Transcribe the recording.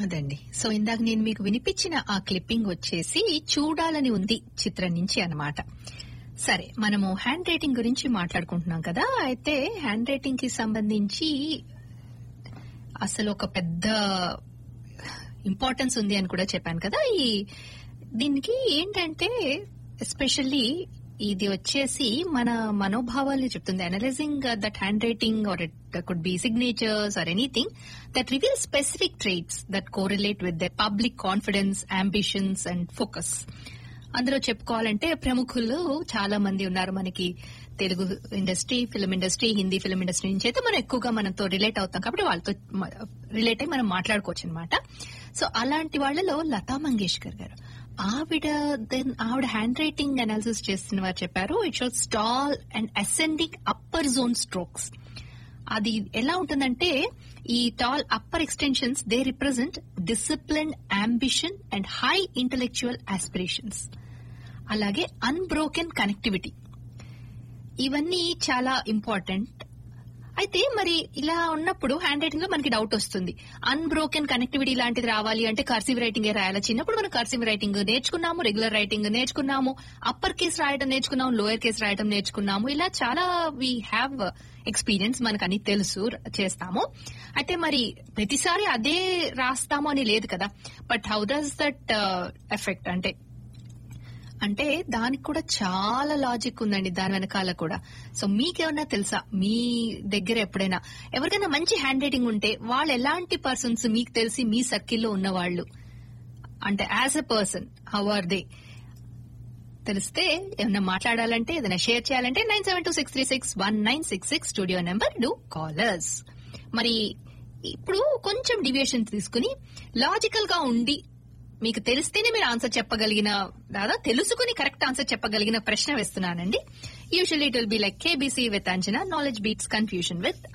అదండి సో ఇందాక నేను మీకు వినిపించిన ఆ క్లిప్పింగ్ వచ్చేసి చూడాలని ఉంది చిత్రం నుంచి అన్నమాట సరే మనము హ్యాండ్ రైటింగ్ గురించి మాట్లాడుకుంటున్నాం కదా అయితే హ్యాండ్ రైటింగ్ కి సంబంధించి అసలు ఒక పెద్ద ఇంపార్టెన్స్ ఉంది అని కూడా చెప్పాను కదా ఈ దీనికి ఏంటంటే ఎస్పెషల్లీ ఇది వచ్చేసి మన మనోభావాలు చెప్తుంది analysing that handwriting or it could be signatures or anything that reveal specific traits that correlate with the public confidence ambitions and focus అందులో చెప్పుకోవాలంటే ప్రముఖులు చాలా మంది ఉన్నారు మనకి Telugu industry film industry Hindi film industry నుంచి అయితే మనం ఎక్కువగా మనతో రిలేట్ అవుతాం కాబట్టి వాళ్ళతో రిలేట్ అయి మనం మాట్లాడుకోవచ్చు అనమాట సో అలాంటి వాళ్ళలో లతా మంగేష్కర్ గారు ఆవిడ దెన్ ఆవిడ హ్యాండ్ రైటింగ్ అనాలిసిస్ చేస్తున్న వారు చెప్పారు it shows stall and ascending upper zone strokes అది ఎలా ఉంటుందంటే ఈ tall upper extensions they represent discipline ambition and high intellectual aspirations అలాగే అన్బ్రోకెన్ కనెక్టివిటీ ఇవన్నీ చాలా ఇంపార్టెంట్ అయితే మరి ఇలా ఉన్నప్పుడు హ్యాండ్ రైటింగ్ లో మనకి డౌట్ వస్తుంది అన్బ్రోకెన్ కనెక్టివిటీ లాంటిది రావాలి అంటే కర్సివ్ రైటింగ్ రాయాలి చిన్నప్పుడు మనం కర్సివ్ రైటింగ్ నేర్చుకున్నాము రెగ్యులర్ రైటింగ్ నేర్చుకున్నాము అప్పర్ కేస్ రాయడం నేర్చుకున్నాము లోయర్ కేస్ రాయడం నేర్చుకున్నాము ఇలా చాలా వీ హ్యావ్ ఎక్స్పీరియన్స్ మనకు అని తెలుసు చేస్తాము అయితే మరి ప్రతిసారి అదే రాస్తాము అని లేదు కదా but how does that effect అంటే అంటే దానికి కూడా చాలా లాజిక్ ఉందండి దాని వెనకాల కూడా సో మీకేమన్నా తెలుసా మీ దగ్గర ఎప్పుడైనా ఎవరికైనా మంచి హ్యాండ్ రైటింగ్ ఉంటే వాళ్ళు ఎలాంటి పర్సన్స్ మీకు తెలిసి మీ సర్కిల్లో ఉన్న వాళ్ళు అంటే as a person how are they తెలిస్తే ఏమన్నా మాట్లాడాలంటే ఏదైనా షేర్ చేయాలంటే nine seven two six three six one nine six six studio number do callers మరి ఇప్పుడు కొంచెం డివియేషన్ తీసుకుని లాజికల్ గా ఉండి మీకు తెలిస్తేనే మీరు ఆన్సర్ చెప్పగలిగిన దాదా తెలుసుకుని కరెక్ట్ ఆన్సర్ చెప్పగలిగిన ప్రశ్న వేస్తున్నానండి usually it will be like KBC with Anjana knowledge beats confusion with